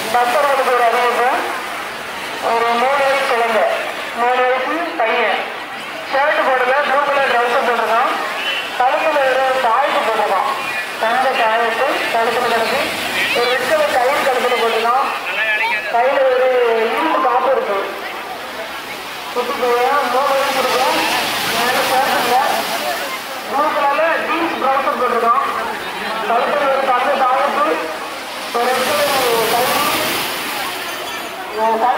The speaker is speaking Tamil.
பக்தர்களுக்கு ஒரு அறிவிப்பு ஒரு மூணு வயசு குழந்தை மூணு வயசு பையன் ஷர்ட் போடல ப்ளூ கலர் ட்ரௌசர் போட்டிருக்கான் கழுத்துல ஒரு தாய்க்கு போட்டிருக்கான் தங்க தாயத்து கழுத்துல கிடக்கு ஒரு ரெட் கலர் கயிறு கழுத்துல போட்டிருக்கான் கையில ஒரு இரும்பு காப்பு இருக்கு குட்டி பையன் மூணு வயசு இருக்கும் மேலே ஷர்ட் இல்லை ப்ளூ கலர்ல ஜீன்ஸ் ட்ரௌசர் போட்டிருக்கான் கழுத்துல ஒரு தங்க தாயத்து ஒரு ரெட் கலர் கயிறு